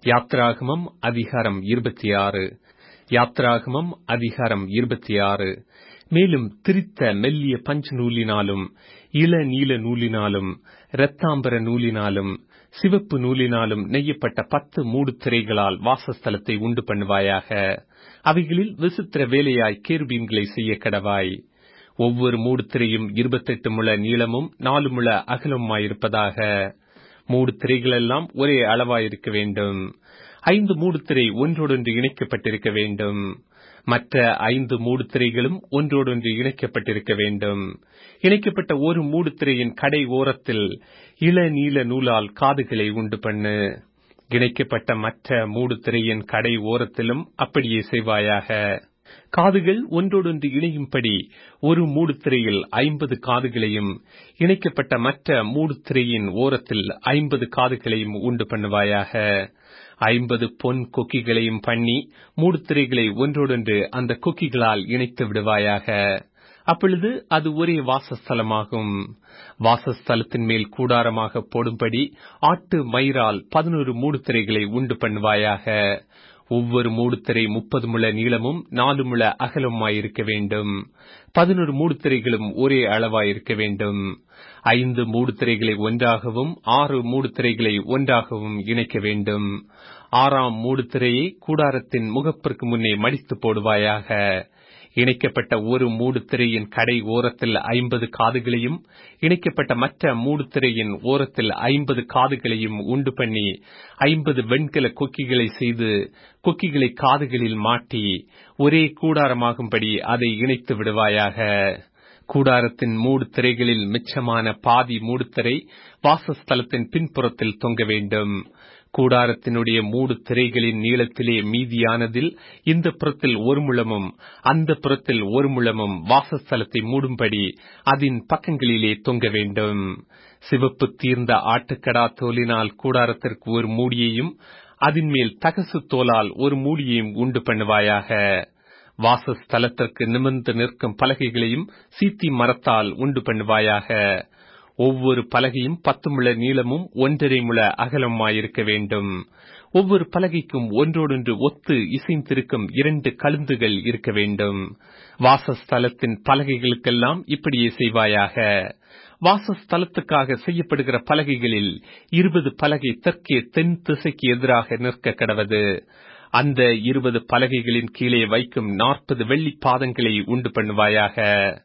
யாத்ராகமம் அதிகாரம் இருபத்தி ஆறு யாத்ராகமம் அதிகாரம் இருபத்தி ஆறு மேலும் திரித்த மெல்லிய பஞ்சு நூலினாலும் இள நீல நூலினாலும் இரத்தாம்பர நூலினாலும் சிவப்பு நூலினாலும் நெய்யப்பட்ட பத்து மூடு திரைகளால் வாசஸ்தலத்தை உண்டு பண்ணுவாயாக அவைகளில் விசித்திர வேலையாய் கேருபீன்களை செய்ய கடவாய் ஒவ்வொரு மூடு திரையும் இருபத்தெட்டு முழ நீளமும் நாலு முழ அகலமுமாயிருப்பதாக மூடு திரைகளெல்லாம் ஒரே அளவாயிருக்க வேண்டும் ஐந்து மூடு திரை ஒன்றோடொன்று இணைக்கப்பட்டிருக்க வேண்டும் மற்ற ஐந்து மூடு திரைகளும் ஒன்றோடொன்று இணைக்கப்பட்டிருக்க வேண்டும் இணைக்கப்பட்ட ஒரு மூடு திரையின் கடை ஓரத்தில் இள நீல நூலால் காதுகளை உண்டு பண்ணு இணைக்கப்பட்ட மற்ற மூடு திரையின் கடை ஓரத்திலும் அப்படியே செய்வாயாக காதுகள் ஒன்றோடொன்று இணையும்படி ஒரு மூடு திரையில் ஐம்பது காதுகளையும் இணைக்கப்பட்ட மற்ற மூடு திரையின் ஓரத்தில் ஐம்பது காதுகளையும் உண்டு பண்ணுவாயாக ஐம்பது பொன் கொக்கிகளையும் பண்ணி மூடுத்திரைகளை ஒன்றோடொன்று அந்த கொக்கிகளால் இணைத்து விடுவாயாக அப்பொழுது அது ஒரே வாசஸ்தலமாகும் வாசஸ்தலத்தின் மேல் கூடாரமாக போடும்படி ஆட்டு மயிரால் பதினோரு மூடுத்திரைகளை உண்டு பண்ணுவாயாக ஒவ்வொரு மூடுத்திரை முப்பது முழ நீளமும் நாலு முழ அகலமாயிருக்க வேண்டும் பதினொரு மூடுத்திரைகளும் ஒரே அளவாயிருக்க வேண்டும் ஐந்து மூடுத்திரைகளை ஒன்றாகவும் ஆறு மூடுத்திரைகளை ஒன்றாகவும் இணைக்க வேண்டும் ஆறாம் மூடுத்திரையை கூடாரத்தின் முகப்பிற்கு முன்னே மடித்து போடுவாயாக இணைக்கப்பட்ட ஒரு மூடுத்திரையின் கடை ஓரத்தில் ஐம்பது காதுகளையும் இணைக்கப்பட்ட மற்ற மூடுத்திரையின் ஓரத்தில் ஐம்பது காதுகளையும் உண்டு பண்ணி ஐம்பது வெண்கல கொக்கிகளை செய்து கொக்கிகளை காதுகளில் மாட்டி ஒரே கூடாரமாகும்படி அதை இணைத்து விடுவாயாக கூடாரத்தின் மூடு திரைகளில் மிச்சமான பாதி மூடுத்திரை வாசஸ்தலத்தின் பின்புறத்தில் தொங்க வேண்டும் கூடாரத்தினுடைய மூடு திரைகளின் நீளத்திலே மீதியானதில் இந்த புறத்தில் ஒரு முழமும் அந்த புறத்தில் ஒரு முழமும் வாசஸ்தலத்தை மூடும்படி அதன் பக்கங்களிலே தொங்க வேண்டும் சிவப்பு தீர்ந்த ஆட்டுக்கடா தோலினால் கூடாரத்திற்கு ஒரு மூடியையும் அதன் மேல் தகசு தோலால் ஒரு மூடியையும் உண்டு பண்ணுவாயாக வாசஸ்தலத்திற்கு நிமிர்ந்து நிற்கும் பலகைகளையும் சீத்தி மரத்தால் உண்டு பண்ணுவாயாக ஒவ்வொரு பலகையும் பத்து முழ நீளமும் ஒன்றரை முழ அகலமாயிருக்க வேண்டும் ஒவ்வொரு பலகைக்கும் ஒன்றோடொன்று ஒத்து இசைந்திருக்கும் இரண்டு கழுந்துகள் இருக்க வேண்டும் வாசஸ்தலத்தின் பலகைகளுக்கெல்லாம் இப்படியே செய்வாயாக வாசஸ்தலத்துக்காக செய்யப்படுகிற பலகைகளில் இருபது பலகை தெற்கே தென் திசைக்கு எதிராக நிற்க கடவது அந்த இருபது பலகைகளின் கீழே வைக்கும் நாற்பது வெள்ளி பாதங்களை உண்டு பண்ணுவாயாக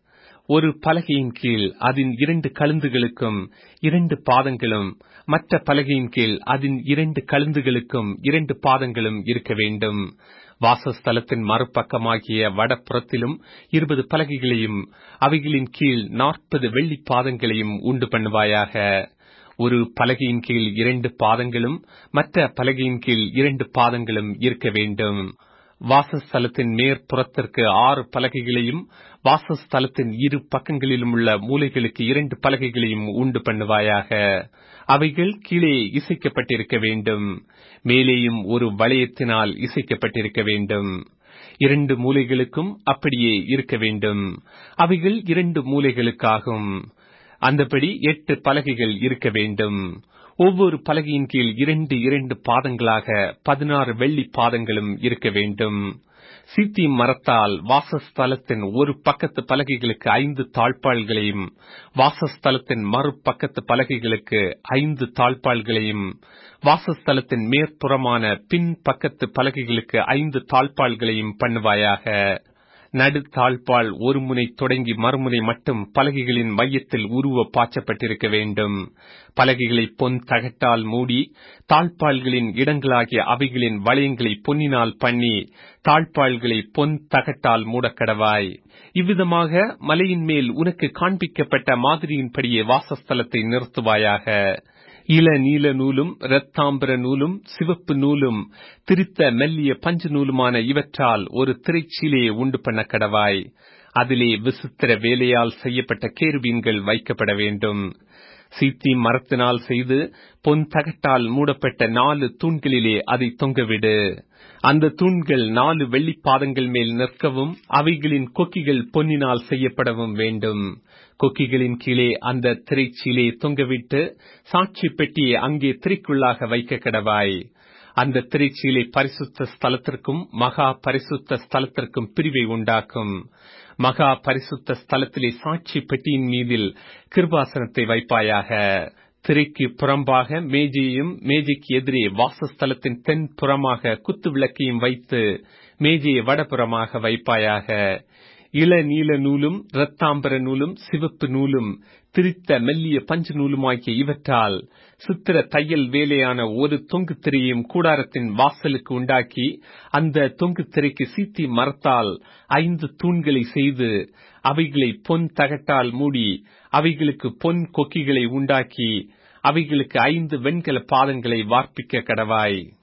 ஒரு பலகையின் கீழ் அதன் இரண்டு கழுந்துகளுக்கும் இரண்டு பாதங்களும் மற்ற பலகையின் கீழ் அதன் இரண்டு கழுந்துகளுக்கும் இரண்டு பாதங்களும் இருக்க வேண்டும் வாசஸ்தலத்தின் மறுபக்கமாகிய வடப்புறத்திலும் இருபது பலகைகளையும் அவைகளின் கீழ் நாற்பது வெள்ளி பாதங்களையும் உண்டு பண்ணுவாயாக ஒரு பலகையின் கீழ் இரண்டு பாதங்களும் மற்ற பலகையின் கீழ் இரண்டு பாதங்களும் இருக்க வேண்டும் வாசஸ்தலத்தின் மேற்புறத்திற்கு ஆறு பலகைகளையும் வாசஸ்தலத்தின் இரு பக்கங்களிலும் உள்ள மூலைகளுக்கு இரண்டு பலகைகளையும் உண்டு பண்ணுவாயாக அவைகள் கீழே இசைக்கப்பட்டிருக்க வேண்டும் மேலேயும் ஒரு வளையத்தினால் இசைக்கப்பட்டிருக்க வேண்டும் இரண்டு மூலைகளுக்கும் அப்படியே இருக்க வேண்டும் அவைகள் இரண்டு மூலைகளுக்காகும் அந்தபடி எட்டு பலகைகள் இருக்க வேண்டும் ஒவ்வொரு பலகையின் கீழ் இரண்டு இரண்டு பாதங்களாக பதினாறு வெள்ளி பாதங்களும் இருக்க வேண்டும் சீத்தி மரத்தால் வாசஸ்தலத்தின் ஒரு பக்கத்து பலகைகளுக்கு ஐந்து தாழ்பாள்களையும் வாசஸ்தலத்தின் மறுபக்கத்து பலகைகளுக்கு ஐந்து தாழ்பாள்களையும் வாசஸ்தலத்தின் மேற்புறமான பின் பக்கத்து பலகைகளுக்கு ஐந்து தாழ்பாள்களையும் பண்ணுவாயாக நடு தாழ்பால் ஒரு முனை தொடங்கி மறுமுனை மட்டும் பலகைகளின் மையத்தில் உருவ பாய்ச்சப்பட்டிருக்க வேண்டும் பலகைகளை பொன் தகட்டால் மூடி தாழ்பால்களின் இடங்களாகிய அவைகளின் வளையங்களை பொன்னினால் பண்ணி தாழ்பால்களை பொன் தகட்டால் மூடக்கடவாய் இவ்விதமாக மலையின் மேல் உனக்கு காண்பிக்கப்பட்ட மாதிரியின்படியே வாசஸ்தலத்தை நிறுத்துவாயாக இள நீல நூலும் இரத்தாம்பர நூலும் சிவப்பு நூலும் திரித்த மெல்லிய பஞ்சு நூலுமான இவற்றால் ஒரு திரைச்சீலையை உண்டு பண்ண கடவாய் அதிலே விசித்திர வேலையால் செய்யப்பட்ட கேருபீன்கள் வைக்கப்பட வேண்டும் சீத்தி மரத்தினால் செய்து பொன் தகட்டால் மூடப்பட்ட நாலு தூண்களிலே அதை தொங்கவிடு அந்த தூண்கள் நாலு வெள்ளிப்பாதங்கள் மேல் நிற்கவும் அவைகளின் கொக்கிகள் பொன்னினால் செய்யப்படவும் வேண்டும் கொக்கிகளின் கீழே அந்த திரைச்சீலே தொங்கவிட்டு சாட்சி பெட்டியை அங்கே திரைக்குள்ளாக வைக்க கடவாய் அந்த திரைச்சீலை பரிசுத்த ஸ்தலத்திற்கும் மகா பரிசுத்த ஸ்தலத்திற்கும் பிரிவை உண்டாக்கும் மகா பரிசுத்த ஸ்தலத்திலே சாட்சி பெட்டியின் மீதில் கிருபாசனத்தை வைப்பாயாக திரைக்கு புறம்பாக மேஜையும் மேஜைக்கு எதிரே வாசஸ்தலத்தின் தென் புறமாக குத்து விளக்கையும் வைத்து மேஜையை வடபுறமாக வைப்பாயாக இள நீல நூலும் இரத்தாம்பர நூலும் சிவப்பு நூலும் திரித்த மெல்லிய பஞ்சு நூலுமாகிய இவற்றால் சித்திர தையல் வேலையான ஒரு தொங்கு திரையும் கூடாரத்தின் வாசலுக்கு உண்டாக்கி அந்த தொங்கு திரைக்கு சீத்தி மரத்தால் ஐந்து தூண்களை செய்து அவைகளை பொன் தகட்டால் மூடி அவைகளுக்கு பொன் கொக்கிகளை உண்டாக்கி அவைகளுக்கு ஐந்து வெண்கல பாதங்களை வார்ப்பிக்க கடவாய்